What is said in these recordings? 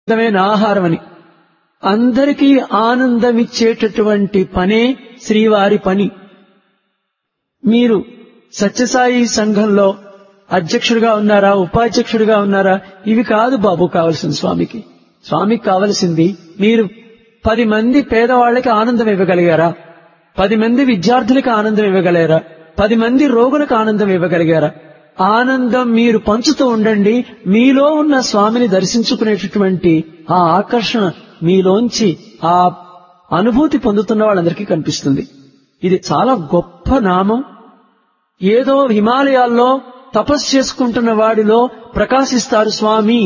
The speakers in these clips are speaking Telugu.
ఆనందమైన ఆహారం అని అందరికీ ఆనందమిచ్చేటటువంటి పనే శ్రీవారి పని మీరు సత్యసాయి సంఘంలో అధ్యక్షుడిగా ఉన్నారా ఉపాధ్యక్షుడిగా ఉన్నారా ఇవి కాదు బాబు కావలసింది స్వామికి స్వామికి కావలసింది మీరు పది మంది పేదవాళ్ళకి ఆనందం ఇవ్వగలిగారా పది మంది విద్యార్థులకు ఆనందం ఇవ్వగలిగారా పది మంది రోగులకు ఆనందం ఇవ్వగలిగారా ఆనందం మీరు పంచుతూ ఉండండి మీలో ఉన్న స్వామిని దర్శించుకునేటటువంటి ఆ ఆకర్షణ మీలోంచి ఆ అనుభూతి పొందుతున్న వాళ్ళందరికీ కనిపిస్తుంది ఇది చాలా గొప్ప నామం ఏదో హిమాలయాల్లో తపస్సు చేసుకుంటున్న వాడిలో ప్రకాశిస్తారు స్వామి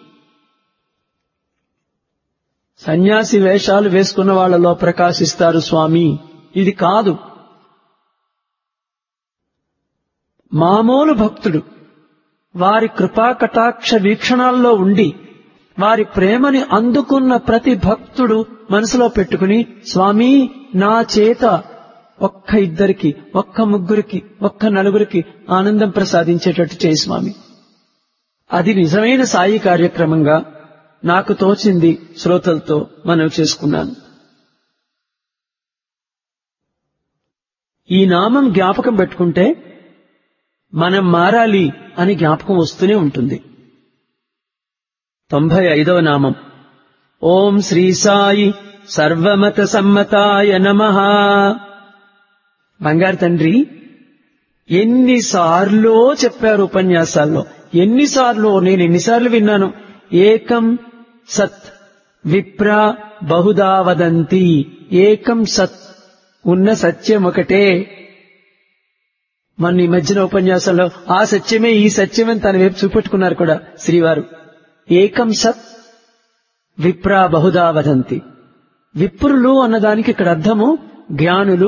సన్యాసి వేషాలు వేసుకున్న వాళ్ళలో ప్రకాశిస్తారు స్వామి ఇది కాదు మామూలు భక్తుడు వారి కృపా కటాక్ష వీక్షణాల్లో ఉండి వారి ప్రేమని అందుకున్న ప్రతి భక్తుడు మనసులో పెట్టుకుని స్వామి నా చేత ఒక్క ఇద్దరికి ఒక్క ముగ్గురికి ఒక్క నలుగురికి ఆనందం ప్రసాదించేటట్టు చేయి స్వామి అది నిజమైన సాయి కార్యక్రమంగా నాకు తోచింది శ్రోతలతో మనవి చేసుకున్నాను ఈ నామం జ్ఞాపకం పెట్టుకుంటే మనం మారాలి అని జ్ఞాపకం వస్తూనే ఉంటుంది తొంభై ఐదవ నామం ఓం శ్రీ సాయి సర్వమత సమ్మతాయ నమ బంగారు తండ్రి ఎన్నిసార్లో చెప్పారు ఉపన్యాసాల్లో ఎన్నిసార్లు నేను ఎన్నిసార్లు విన్నాను ఏకం సత్ విప్ర బహుదా వదంతి ఏకం సత్ ఉన్న సత్యం ఒకటే మన ఈ మధ్యన ఉపన్యాసంలో ఆ సత్యమే ఈ సత్యమని తన వైపు చూపెట్టుకున్నారు కూడా శ్రీవారు ఏకం సత్ విప్రా బహుదా వదంతి విప్రులు అన్నదానికి ఇక్కడ అర్థము జ్ఞానులు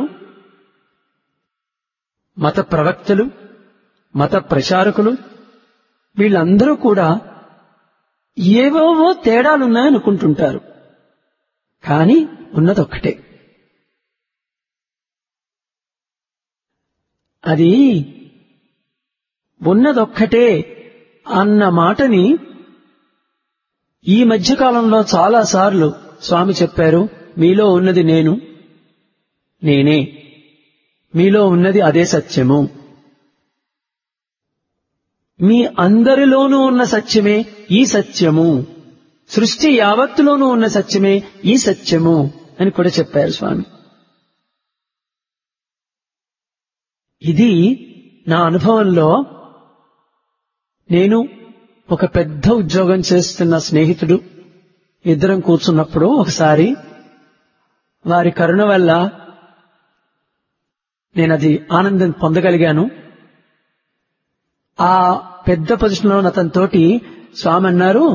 మత ప్రవక్తలు మత ప్రచారకులు వీళ్ళందరూ కూడా ఏవేవో తేడాలున్నాయనుకుంటుంటారు కానీ ఉన్నదొక్కటే అది ఉన్నదొక్కటే అన్న మాటని ఈ మధ్యకాలంలో చాలా సార్లు స్వామి చెప్పారు మీలో ఉన్నది నేను నేనే మీలో ఉన్నది అదే సత్యము మీ అందరిలోనూ ఉన్న సత్యమే ఈ సత్యము సృష్టి యావత్తులోనూ ఉన్న సత్యమే ఈ సత్యము అని కూడా చెప్పారు స్వామి ఇది నా అనుభవంలో నేను ఒక పెద్ద ఉద్యోగం చేస్తున్న స్నేహితుడు ఇద్దరం కూర్చున్నప్పుడు ఒకసారి వారి కరుణ వల్ల నేను అది ఆనందం పొందగలిగాను ఆ పెద్ద పొజిషన్లో ఉన్న అతనితోటి స్వామి అన్నారు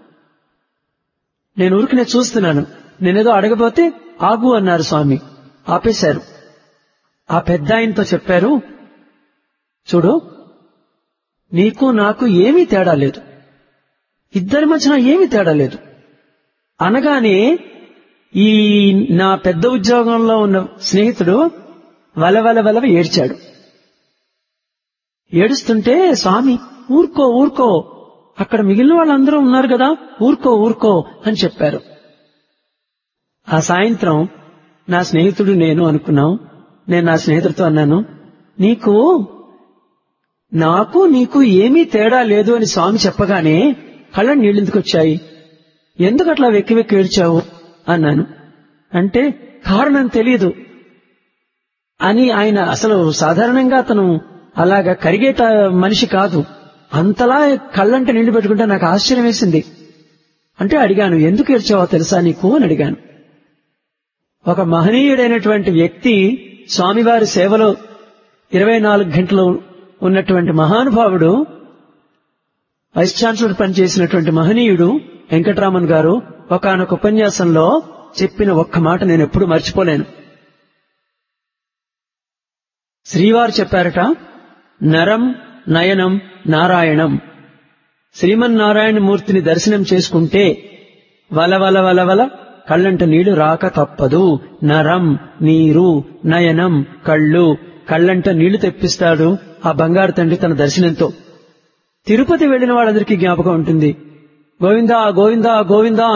నేను ఊరికి నేను చూస్తున్నాను నేనేదో అడగబోతే ఆగు అన్నారు స్వామి ఆపేశారు ఆ పెద్ద ఆయనతో చెప్పారు చూడు నీకు నాకు ఏమీ తేడా లేదు ఇద్దరి మధ్యన ఏమీ తేడా లేదు అనగానే ఈ నా పెద్ద ఉద్యోగంలో ఉన్న స్నేహితుడు వలవల వలవ ఏడ్చాడు ఏడుస్తుంటే స్వామి ఊరుకో ఊరుకో అక్కడ మిగిలిన వాళ్ళందరూ ఉన్నారు కదా ఊరుకో ఊరుకో అని చెప్పారు ఆ సాయంత్రం నా స్నేహితుడు నేను అనుకున్నాం నేను నా స్నేహితుడితో అన్నాను నీకు నాకు నీకు ఏమీ తేడా లేదు అని స్వామి చెప్పగానే కళ్ళ నీళ్ళెందుకు వచ్చాయి ఎందుకు అట్లా వెక్కి వెక్కి ఏడ్చావు అన్నాను అంటే కారణం తెలియదు అని ఆయన అసలు సాధారణంగా అతను అలాగా కరిగేట మనిషి కాదు అంతలా కళ్ళంట నీళ్లు పెట్టుకుంటే నాకు ఆశ్చర్యం వేసింది అంటే అడిగాను ఎందుకు ఏడ్చావో తెలుసా నీకు అని అడిగాను ఒక మహనీయుడైనటువంటి వ్యక్తి స్వామివారి సేవలో ఇరవై నాలుగు గంటలు ఉన్నటువంటి మహానుభావుడు వైస్ ఛాన్సలర్ పనిచేసినటువంటి మహనీయుడు వెంకటరామన్ గారు ఒకనొక ఉపన్యాసంలో చెప్పిన ఒక్క మాట నేను ఎప్పుడు మర్చిపోలేను శ్రీవారు చెప్పారట నరం నయనం నారాయణం శ్రీమన్నారాయణ మూర్తిని దర్శనం చేసుకుంటే వలవల వలవల కళ్ళంట నీళ్లు రాక తప్పదు నరం నీరు నయనం కళ్ళు కళ్ళంట నీళ్లు తెప్పిస్తాడు ఆ బంగారు తండ్రి తన దర్శనంతో తిరుపతి వెళ్లిన వాళ్ళందరికీ జ్ఞాపకం ఉంటుంది గోవిందా గోవిందా గోవిందా